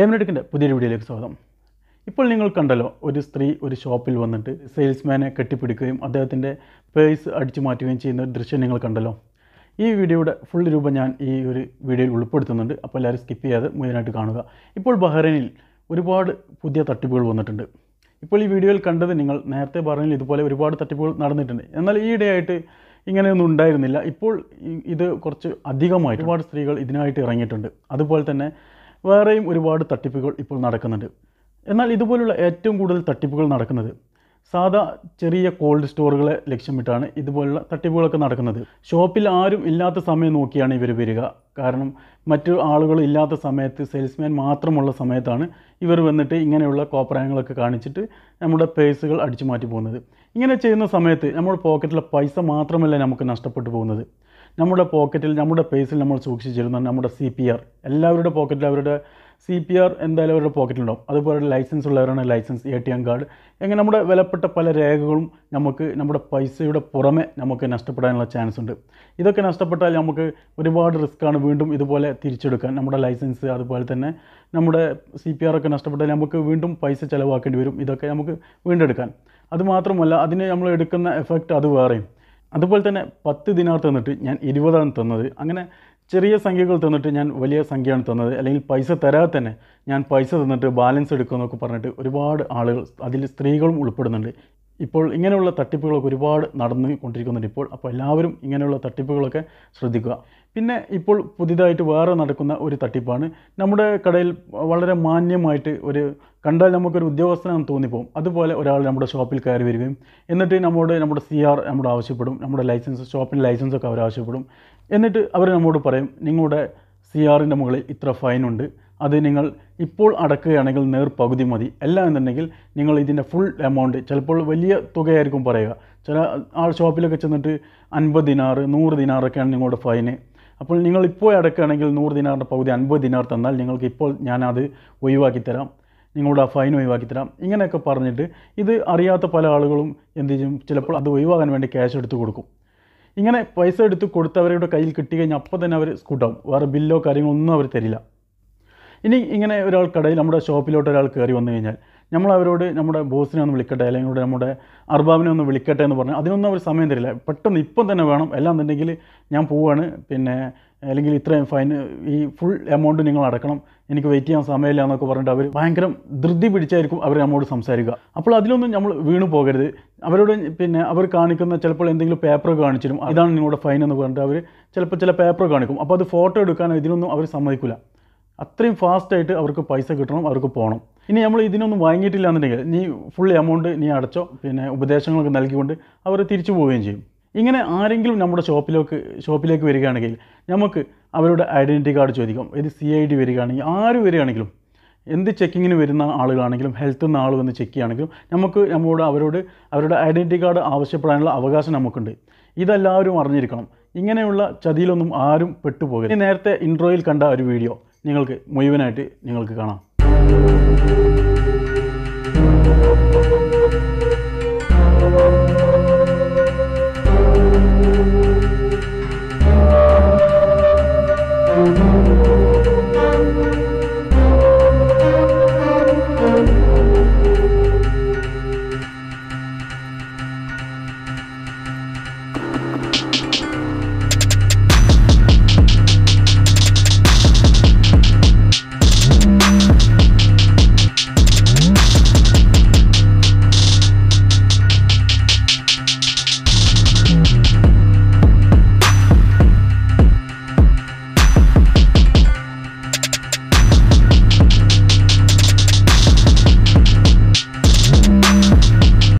ഡേമിനെടുക്കിൻ്റെ പുതിയൊരു വീഡിയോയിലേക്ക് സ്വാഗതം ഇപ്പോൾ നിങ്ങൾ കണ്ടല്ലോ ഒരു സ്ത്രീ ഒരു ഷോപ്പിൽ വന്നിട്ട് സെയിൽസ്മാനെ കെട്ടിപ്പിടിക്കുകയും അദ്ദേഹത്തിൻ്റെ പേഴ്സ് അടിച്ചു മാറ്റുകയും ചെയ്യുന്ന ഒരു ദൃശ്യം നിങ്ങൾ കണ്ടല്ലോ ഈ വീഡിയോയുടെ ഫുൾ രൂപം ഞാൻ ഈ ഒരു വീഡിയോയിൽ ഉൾപ്പെടുത്തുന്നുണ്ട് അപ്പോൾ എല്ലാവരും സ്കിപ്പ് ചെയ്യാതെ മുഴുവനായിട്ട് കാണുക ഇപ്പോൾ ബഹ്റൈനിൽ ഒരുപാട് പുതിയ തട്ടിപ്പുകൾ വന്നിട്ടുണ്ട് ഇപ്പോൾ ഈ വീഡിയോയിൽ കണ്ടത് നിങ്ങൾ നേരത്തെ ബഹ്റൈനിൽ ഇതുപോലെ ഒരുപാട് തട്ടിപ്പുകൾ നടന്നിട്ടുണ്ട് എന്നാൽ ഈയിടെയായിട്ട് ഇങ്ങനെയൊന്നും ഉണ്ടായിരുന്നില്ല ഇപ്പോൾ ഈ- ഇത് കുറച്ച് അധികമായി ഒരുപാട് സ്ത്രീകൾ ഇതിനായിട്ട് ഇറങ്ങിയിട്ടുണ്ട് അതുപോലെ തന്നെ വേറെയും ഒരുപാട് തട്ടിപ്പുകൾ ഇപ്പോൾ നടക്കുന്നുണ്ട് എന്നാൽ ഇതുപോലുള്ള ഏറ്റവും കൂടുതൽ തട്ടിപ്പുകൾ നടക്കുന്നത് സാധാ ചെറിയ കോൾഡ് സ്റ്റോറുകളെ ലക്ഷ്യമിട്ടാണ് ഇതുപോലുള്ള തട്ടിപ്പുകളൊക്കെ നടക്കുന്നത് ഷോപ്പിൽ ആരും ഇല്ലാത്ത സമയം നോക്കിയാണ് ഇവർ വരിക കാരണം മറ്റു ആളുകൾ ഇല്ലാത്ത സമയത്ത് സെയിൽസ്മാൻ മാത്രമുള്ള സമയത്താണ് ഇവർ വന്നിട്ട് ഇങ്ങനെയുള്ള കോപ്രായങ്ങളൊക്കെ കാണിച്ചിട്ട് നമ്മുടെ പേഴ്സുകൾ അടിച്ചു മാറ്റി പോകുന്നത് ഇങ്ങനെ ചെയ്യുന്ന സമയത്ത് നമ്മുടെ പോക്കറ്റിലെ പൈസ മാത്രമല്ല നമുക്ക് നഷ്ടപ്പെട്ടു പോകുന്നത് നമ്മുടെ പോക്കറ്റിൽ നമ്മുടെ പേഴ്സിൽ നമ്മൾ സൂക്ഷിച്ചിരുന്ന നമ്മുടെ സി പി ആർ എല്ലാവരുടെ പോക്കറ്റിൽ അവരുടെ സി പി ആർ എന്തായാലും അവരുടെ പോക്കറ്റിലുണ്ടാവും അതുപോലെ ലൈസൻസ് ഉള്ളവരാണ് licence A T M card അങ്ങനെ നമ്മുടെ വിലപ്പെട്ട പല രേഖകളും നമുക്ക് നമ്മുടെ പൈസയുടെ പുറമെ നമുക്ക് നഷ്ടപ്പെടാനുള്ള ചാൻസ് ഉണ്ട് ഇതൊക്കെ നഷ്ടപ്പെട്ടാൽ നമുക്ക് ഒരുപാട് റിസ്ക്കാണ് വീണ്ടും ഇതുപോലെ തിരിച്ചെടുക്കാൻ നമ്മുടെ ലൈസൻസ് അതുപോലെ തന്നെ നമ്മുടെ സി പി ആർ ഒക്കെ നഷ്ടപ്പെട്ടാൽ നമുക്ക് വീണ്ടും പൈസ ചിലവാക്കേണ്ടി വരും ഇതൊക്കെ നമുക്ക് വീണ്ടെടുക്കാൻ അതുമാത്രമല്ല അതിന് നമ്മൾ എടുക്കുന്ന എഫക്റ്റ് അത് വേറെയും അതുപോലെ തന്നെ പത്ത് ദിനാർ തന്നിട്ട് ഞാൻ ഇരുപതാണ് തന്നത് അങ്ങനെ ചെറിയ സംഖ്യകൾ തന്നിട്ട് ഞാൻ വലിയ സംഖ്യയാണ് തന്നത് അല്ലെങ്കിൽ പൈസ തരാതെ തന്നെ ഞാൻ പൈസ തന്നിട്ട് ബാലൻസ് എടുക്കുമെന്നൊക്കെ പറഞ്ഞിട്ട് ഒരുപാട് ആളുകൾ അതിൽ സ്ത്രീകളും ഉൾപ്പെടുന്നുണ്ട് ഇപ്പോൾ ഇങ്ങനെയുള്ള തട്ടിപ്പുകളൊക്കെ ഒരുപാട് നടന്നു കൊണ്ടിരിക്കുന്നുണ്ട് ഇപ്പോൾ അപ്പോൾ എല്ലാവരും ഇങ്ങനെയുള്ള തട്ടിപ്പുകളൊക്കെ ശ്രദ്ധിക്കുക പിന്നെ ഇപ്പോൾ പുതിയതായിട്ട് വേറെ നടക്കുന്ന ഒരു തട്ടിപ്പാണ് നമ്മുടെ കടയിൽ വളരെ മാന്യമായിട്ട് ഒരു കണ്ടാൽ നമുക്കൊരു ഉദ്യോഗസ്ഥനാണെന്ന് തോന്നിപ്പോകും അതുപോലെ ഒരാൾ നമ്മുടെ ഷോപ്പിൽ കയറി വരികയും എന്നിട്ട് നമ്മോട് നമ്മുടെ സി ആർ നമ്മോട് ആവശ്യപ്പെടും നമ്മുടെ ലൈസൻസ് ഷോപ്പിൻ്റെ ലൈസൻസൊക്കെ അവർ ആവശ്യപ്പെടും എന്നിട്ട് അവർ നമ്മോട് പറയും നിങ്ങളുടെ സി ആറിൻ്റെ മുകളിൽ ഇത്ര ഫൈനുണ്ട് അത് നിങ്ങൾ ഇപ്പോൾ അടക്കുകയാണെങ്കിൽ നേർ പകുതി മതി അല്ല എന്നുണ്ടെങ്കിൽ നിങ്ങൾ ഇതിൻ്റെ ഫുൾ എമൗണ്ട് ചിലപ്പോൾ വലിയ തുകയായിരിക്കും പറയുക ചില ആൾ ഷോപ്പിലൊക്കെ ചെന്നിട്ട് അൻപത് ദിനാറ് നൂറ് ദിനാറൊക്കെയാണ് നിങ്ങളുടെ ഫൈന് അപ്പോൾ നിങ്ങൾ ഇപ്പോൾ അടക്കുകയാണെങ്കിൽ നൂറ് ദിനാറിൻ്റെ പകുതി അൻപത് ദിനാർ തന്നാൽ നിങ്ങൾക്ക് ഇപ്പോൾ ഞാനത് ഒഴിവാക്കി തരാം നിങ്ങളുടെ ആ ഫൈൻ ഒഴിവാക്കി തരാം ഇങ്ങനെയൊക്കെ പറഞ്ഞിട്ട് ഇത് അറിയാത്ത പല ആളുകളും എന്ത് ചെയ്യും ചിലപ്പോൾ അത് ഒഴിവാക്കാൻ വേണ്ടി ക്യാഷ് എടുത്ത് കൊടുക്കും ഇങ്ങനെ പൈസ എടുത്ത് കൊടുത്തവരുടെ കയ്യിൽ കിട്ടി കഴിഞ്ഞാൽ അപ്പോൾ തന്നെ അവർ സ്കൂട്ടാവും വേറെ ബില്ലോ കാര്യങ്ങളോ ഒന്നും അവർ തരില്ല ഇനി ഇങ്ങനെ ഒരാൾ കടയിൽ നമ്മുടെ ഷോപ്പിലോട്ട് ഒരാൾ കയറി വന്നു കഴിഞ്ഞാൽ നമ്മൾ അവരോട് നമ്മുടെ ബോസിനെ ഒന്ന് വിളിക്കട്ടെ അല്ലെങ്കിൽ നമ്മുടെ അർബാബിനെ ഒന്ന് വിളിക്കട്ടെ എന്ന് പറഞ്ഞാൽ അതിനൊന്നും അവർ സമയം തരില്ല പെട്ടെന്ന് ഇപ്പം തന്നെ വേണം എല്ലാം എന്നുണ്ടെങ്കിൽ ഞാൻ പോവാണ് പിന്നെ അല്ലെങ്കിൽ ഇത്രയും ഫൈൻ ഈ ഫുൾ എമൗണ്ട് നിങ്ങൾ അടക്കണം എനിക്ക് വെയിറ്റ് ചെയ്യാൻ സമയമില്ല എന്നൊക്കെ പറഞ്ഞിട്ട് അവർ ഭയങ്കര ധൃതി പിടിച്ചായിരിക്കും അവർ നമ്മോട് സംസാരിക്കുക അപ്പോൾ അതിലൊന്നും നമ്മൾ വീണു പോകരുത് അവരോട് പിന്നെ അവർ കാണിക്കുന്ന ചിലപ്പോൾ എന്തെങ്കിലും പേപ്പർ കാണിച്ചിരും ഇതാണ് നിങ്ങളുടെ ഫൈൻ എന്ന് പറഞ്ഞിട്ട് അവർ ചിലപ്പോൾ ചില പേപ്പർ കാണിക്കും അപ്പോൾ അത് ഫോട്ടോ എടുക്കാനോ ഇതിനൊന്നും അവർ സമ്മതിക്കില്ല അത്രയും ഫാസ്റ്റായിട്ട് അവർക്ക് പൈസ കിട്ടണം അവർക്ക് പോകണം ഇനി നമ്മൾ ഇതിനൊന്നും വാങ്ങിയിട്ടില്ല എന്നുണ്ടെങ്കിൽ നീ ഫുൾ എമൗണ്ട് നീ അടച്ചോ പിന്നെ ഉപദേശങ്ങളൊക്കെ നൽകിക്കൊണ്ട് അവർ തിരിച്ചു പോവുകയും ചെയ്യും ഇങ്ങനെ ആരെങ്കിലും നമ്മുടെ ഷോപ്പിലേക്ക് ഷോപ്പിലേക്ക് വരികയാണെങ്കിൽ നമുക്ക് അവരുടെ ഐഡൻറ്റിറ്റി കാർഡ് ചോദിക്കാം ഇത് സി ഐ ഡി വരികയാണെങ്കിൽ ആര് വരികയാണെങ്കിലും എന്ത് ചെക്കിങ്ങിന് വരുന്ന ആളുകളാണെങ്കിലും ഹെൽത്ത് നിന്ന് ആൾ വന്ന് ചെക്ക് ചെയ്യുകയാണെങ്കിലും നമുക്ക് നമ്മളോട് അവരോട് അവരുടെ ഐഡൻറ്റിറ്റി കാർഡ് ആവശ്യപ്പെടാനുള്ള അവകാശം നമുക്കുണ്ട് ഇതെല്ലാവരും അറിഞ്ഞിരിക്കണം ഇങ്ങനെയുള്ള ചതിയിലൊന്നും ആരും പെട്ടുപോകരുത് ഇനി നേരത്തെ ഇൻട്രോയിൽ കണ്ട ഒരു വീഡിയോ നിങ്ങൾക്ക് മുഴുവനായിട്ട് നിങ്ങൾക്ക് കാണാം